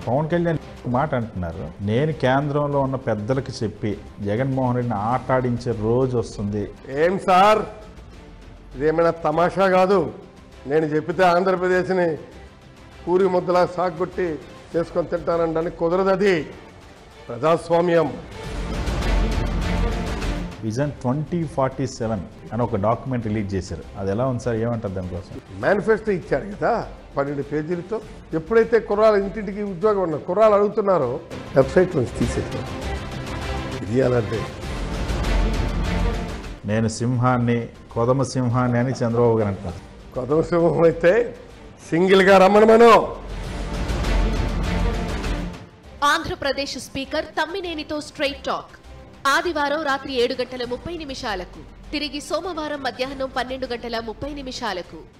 పవన్ కళ్యాణ్ ఒక మాట అంటున్నారు నేను కేంద్రంలో ఉన్న పెద్దలకి చెప్పి జగన్మోహన్ రెడ్డిని ఆటాడించే రోజు వస్తుంది ఏం సార్ ఇదేమైనా తమాషా కాదు నేను చెప్పితే ఆంధ్రప్రదేశ్ని పూరి ముద్దలా సాగొట్టి చేసుకొని తింటానంటానికి కుదరదు అది ప్రజాస్వామ్యం విజన్ ట్వంటీ ఫార్టీ సెవెన్ అని ఒక డాక్యుమెంట్ రిలీజ్ చేశారు అది ఎలా ఉంది సార్ ఏమంటారు దానికోసం మేనిఫెస్టో ఇచ్చారు కదా పన్నెండు పేజీలతో ఎప్పుడైతే కుర్రాలు ఇంటింటికి ఉద్యోగం ఉన్న కుర్రాలు అడుగుతున్నారో వెబ్సైట్ నుంచి తీసేస్తాం ఇది అలాంటి నేను సింహాన్ని కొదమ సింహాన్ని అని చంద్రబాబు గారు అంటున్నారు కొత్త సింహం అయితే సింగిల్గా రమ్మనమను ఆంధ్రప్రదేశ్ స్పీకర్ తమ్మినేనితో స్ట్రైట్ టాక్ ఆదివారం రాత్రి ఏడు గంటల ముప్పై నిమిషాలకు తిరిగి సోమవారం మధ్యాహ్నం పన్నెండు గంటల ముప్పై నిమిషాలకు